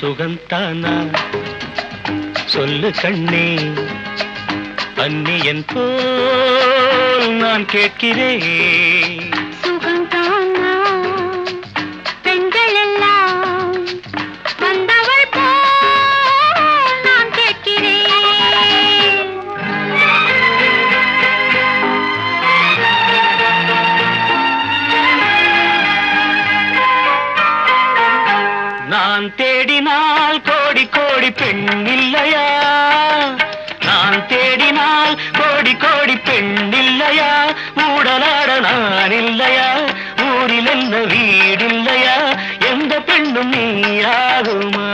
சுகந்தானா சொல்லு கண்ணே அந்நியன் போல் நான் கேட்கிறேன் சுகந்தானா பெண்கள் எல்லாம் வந்தவள் போல் நான் கேட்கிறேன் நான் தேடினால் கோடி கோடி பெண் இல்லையா நான் தேடினால் கோடி கோடி பெண் இல்லையா ஊடலாட நான் இல்லையா ஊரில் என்ன வீடில்லையா எந்த பெண்ணும் நீயாகுமா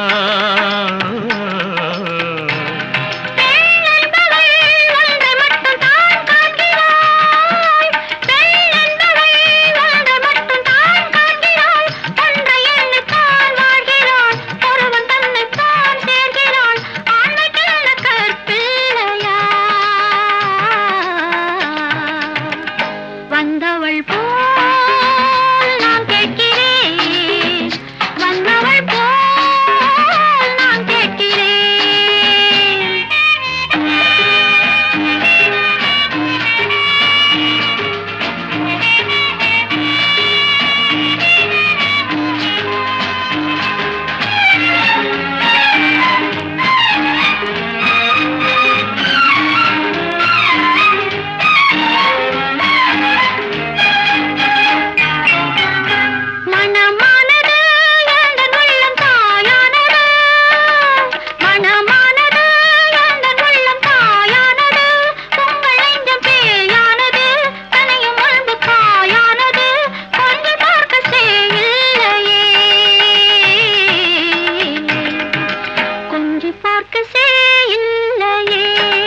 பெண் என்பவள் ஒன்றை மட்டும் தான் காண்கிறாள் பெண் என்பவள் ஒன்றை மட்டும் தான் காண்கிறாள் ஒன்றை எண்ணித்தான் வாழ்கிறாள் ஒருவன் தன்னைத்தான் சேர்கிறாள் ஆண்மைக்கான கற்பில்லையா வந்தவள் போல் நான் கேட்கிறேன் வந்தவள் போல் நான் கேட்கிறேன் மனமானது எந்தன் உள்ளம் தாயானது மனமானது எந்தன் உள்ளம் தாயானது உங்கள் நெஞ்சம் பேயானது தனையும் அன்பு காயானது கொஞ்சம் பார்க்க செய்யில்லையே கொஞ்சி பார்க்க செய்யில்லையே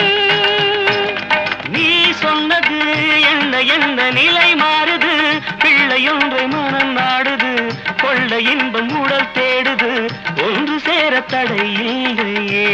நீ சொன்னது என்ன என்ன நிலை மாறுது பிள்ளையொன்றை மனம் நாடுது கொள்ள இன்பம் உடல் தேடுது ஒன்று சேர தடை இல்லையே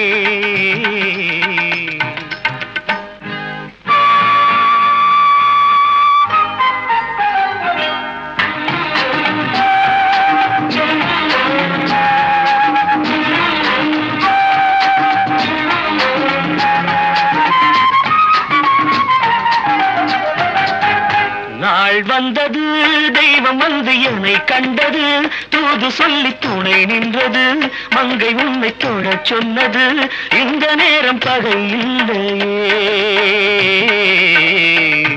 நாள் வந்தது தெய்வம் வந்து என்னை கண்டது தூது சொல்லி துணை நின்றது மங்கை உன்னை தொடச் சொன்னது இந்த நேரம் பகை இல்லையே